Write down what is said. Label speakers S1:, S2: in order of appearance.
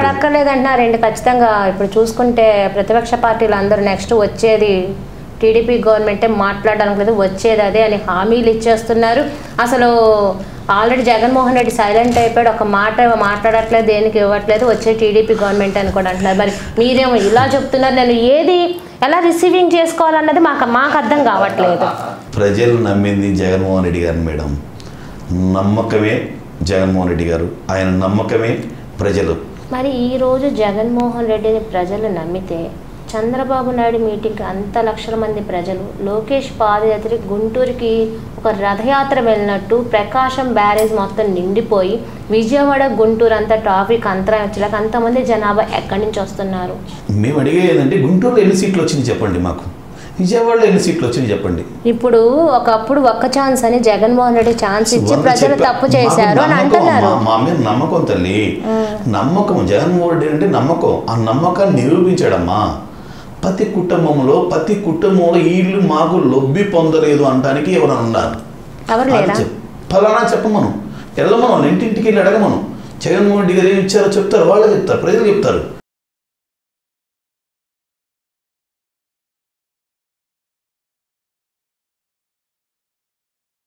S1: అక్కర్లేదంటున్నారండి ఖచ్చితంగా ఇప్పుడు చూసుకుంటే ప్రతిపక్ష పార్టీలు అందరూ నెక్స్ట్ వచ్చేది టీడీపీ గవర్నమెంటే మాట్లాడడానికి లేదు వచ్చేది అదే అని హామీలు ఇచ్చేస్తున్నారు అసలు ఆల్రెడీ జగన్మోహన్ రెడ్డి సైలెంట్ అయిపోయాడు ఒక మాట మాట్లాడట్లేదు దేనికి ఇవ్వట్లేదు వచ్చే టీడీపీ గవర్నమెంట్ అని కూడా అంటున్నారు మరి మీరేమో ఇలా చెప్తున్నారు నేను ఏది ఎలా రిసీవింగ్ చేసుకోవాలన్నది మాకు మాకు అర్థం కావట్లేదు
S2: ప్రజలు నమ్మింది జగన్మోహన్ రెడ్డి గారిని మేడం నమ్మకమే జగన్మోహన్ రెడ్డి గారు ఆయన నమ్మకమే ప్రజలు
S1: మరి ఈ రోజు జగన్మోహన్ రెడ్డిని ప్రజలు నమ్మితే చంద్రబాబు నాయుడు మీటింగ్కి అంత లక్షల మంది ప్రజలు లోకేష్ పాదయాత్రకి గుంటూరుకి ఒక రథయాత్ర వెళ్ళినట్టు ప్రకాశం బ్యారేజ్ మొత్తం నిండిపోయి విజయవాడ గుంటూరు అంతా ట్రాఫిక్ అంతరాయం వచ్చేలాగా అంతమంది జనాభా ఎక్కడి నుంచి వస్తున్నారు
S2: మేము అడిగేదంటే గుంటూరులో ఎన్ని సీట్లు వచ్చింది చెప్పండి మాకు విజయవాడలో ఎన్ని సీట్లు వచ్చింది చెప్పండి
S1: ఇప్పుడు ఒకప్పుడు ఒక్క ఛాన్స్ అని జగన్మోహన్ రెడ్డి ఛాన్స్ ఇచ్చి
S2: వంద
S1: ప్రజలు
S2: చెప్పా-
S1: తప్పు
S2: మాకు
S1: చేశారు అని
S2: నమ్మకం
S1: అంటున్నారు
S2: అమ్మా, మా మీద నమ్మకం తల్లి నమ్మకం జగన్మోహన్ రెడ్డి అంటే నమ్మకం ఆ నమ్మకాన్ని నిరూపించాడమ్మా ప్రతి కుటుంబంలో ప్రతి కుటుంబంలో వీళ్ళు మాకు లొబ్బి పొందలేదు అనడానికి ఎవరైనా ఉన్నారు
S1: ఎవరు
S2: అది
S1: లేరా
S2: చెప్- ఫలానా చెప్పమను వెళ్ళమను ఇంటింటికి వెళ్ళి అడగమను జగన్మోహన్ రెడ్డి గారు ఏమి ఇచ్చారో చెప్తారు వాళ్ళే చెప్తారు ప్రజలు చెప్తారు